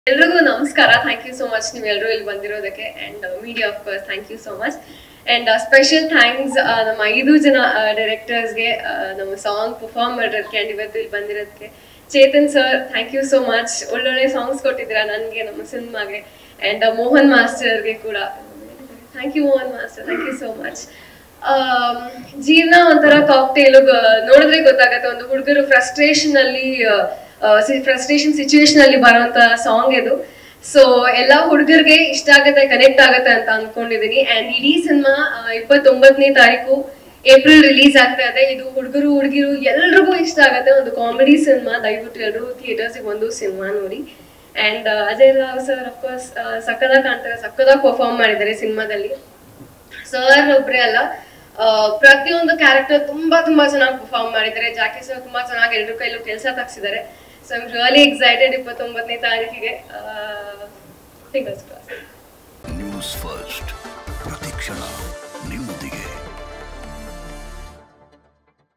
ಎಲ್ರಿಗೂ ನಮಸ್ಕಾರ thank you so much ನೀವೆಲ್ಲರೂ ಇಲ್ಲಿ ಬಂದಿರೋದಕ್ಕೆ and media of course thank you so much and special thanks ನಮ್ಮ ಐದು ಜನ ಡೈರೆಕ್ಟರ್ಸ್ಗೆ ನಮ್ಮ ಸಾಂಗ್ ಪರ್ಫಾರ್ಮ್ ಮಾಡೋದಕ್ಕೆ ಅಂಡ್ ಇವತ್ತು ಇಲ್ಲಿ ಬಂದಿರೋದಕ್ಕೆ Chetan sir thank you so much ಒಳ್ಳೊಳ್ಳೆ ಸಾಂಗ್ಸ್ ಕೊಟ್ಟಿದ್ದೀರಾ ನನಗೆ ನಮ್ಮ ಸಿನಿಮಾಗೆ ಅಂಡ್ ಮೋಹನ್ ಮಾಸ್ಟರ್ಗೆ ಕೂಡ thank you Mohan master thank you so much ಜೀವನ ಒಂಥರ ಕಾಕ್ಟೇಲ್ ನೋಡಿದ್ರೆ ಗೊತ್ತಾಗತ್ತೆ ಒಂದು ಹುಡುಗರು ಫ್ರಸ್ಟ್ರೇಷನ್ ಅಲ್ಲಿ ಫ್ರಸ್ಟ್ರೇಷನ್ ಸಿಚುವೇಶನ್ ಅಲ್ಲಿ ಬರುವಂತ ಸಾಂಗ್ ಇದು ಸೊ ಎಲ್ಲಾ ಹುಡುಗರಿಗೆ ಇಷ್ಟ ಆಗತ್ತೆ ಕನೆಕ್ಟ್ ಆಗತ್ತೆ ಅಂತ ಅನ್ಕೊಂಡಿದೀನಿ ಅಂಡ್ ಇಡೀ ಸಿನಿಮಾ ಇಪ್ಪತ್ತೊಂಬತ್ತನೇ ತಾರೀಕು ಏಪ್ರಿಲ್ ರಿಲೀಸ್ ಆಗ್ತಾ ಇದೆ ಇದು ಹುಡುಗರು ಹುಡುಗಿರು ಎಲ್ರಿಗೂ ಇಷ್ಟ ಆಗತ್ತೆ ಒಂದು ಕಾಮಿಡಿ ಸಿನಿಮಾ ದಯವಿಟ್ಟು ಎಲ್ಲರೂ ಥಿಯೇಟರ್ಸ್ ಒಂದು ಸಿನಿಮಾ ನೋಡಿ and Ajay Rao sir of course ಸಕ್ಕದಾಗ ಕಾಣ್ತಾರೆ ಸಕ್ಕದಾಗ ಪರ್ಫಾರ್ಮ್ ಮಾಡಿದ್ದಾರೆ ಸಿನಿಮಾದಲ್ಲಿ ಸರ್ ಒಬ್ರೇ ಅಲ್ಲ ಆ, ಪ್ರತಿಯೊಂದು ಕ್ಯಾರೆಕ್ಟರ್ ತುಂಬಾ ತುಂಬಾ ಚೆನ್ನಾಗಿ ಪರ್ಫಾರ್ಮ್ ಮಾಡಿದ್ದಾರೆ ಜಾಕಿ ಸರ್ ತುಂಬಾ ಚೆನ್ನಾಗಿ ಎಲ್ರ ಕೈಲೂ ಕೆಲಸ ತಗ್ಸಿದ್ದಾರೆ ಸೊ ಐಮ್ ರಿಯಲಿ ಎಕ್ಸೈಟೆಡ್ ಇಪ್ಪತ್ತೊಂಬತ್ತನೇ ತಾರೀಕಿಗೆ ಫಿಂಗರ್ಸ್ ಕ್ರಾಸ್ ನ್ಯೂಸ್ ಫಸ್ಟ್ ಪ್ರತಿಕ್ಷಣ ನಿಮ್ಮೊಂದಿಗೆ